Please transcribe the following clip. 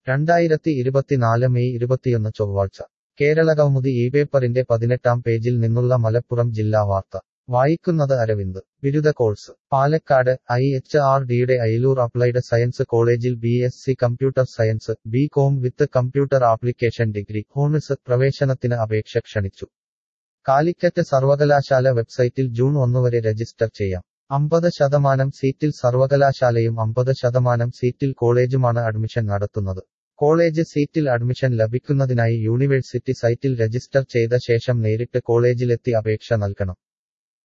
രണ്ടായിരത്തി ഇരുപത്തിനാല് മെയ് ഇരുപത്തിയൊന്ന് ചൊവ്വാഴ്ച കേരളകൗമുദി ഈ പേപ്പറിന്റെ പതിനെട്ടാം പേജിൽ നിന്നുള്ള മലപ്പുറം ജില്ലാ വാർത്ത വായിക്കുന്നത് അരവിന്ദ് ബിരുദ course Palakkad I H R ഡിയുടെ അയിലൂർ അപ്ലൈഡ് സയൻസ് കോളേജിൽ B S C computer science B com with computer application degree honours പ്രവേശനത്തിന് അപേക്ഷ ക്ഷണിച്ചു കാലിക്കറ്റ് സർവകലാശാല വെബ്സൈറ്റിൽ ജൂൺ ഒന്നുവരെ രജിസ്റ്റർ ചെയ്യാം അമ്പത് ശതമാനം സീറ്റിൽ സർവകലാശാലയും അമ്പത് ശതമാനം സീറ്റിൽ കോളേജുമാണ് അഡ്മിഷൻ നടത്തുന്നത് കോളേജ് സീറ്റിൽ അഡ്മിഷൻ ലഭിക്കുന്നതിനായി യൂണിവേഴ്സിറ്റി സൈറ്റിൽ രജിസ്റ്റർ ചെയ്ത ശേഷം നേരിട്ട് കോളേജിലെത്തി അപേക്ഷ നൽകണം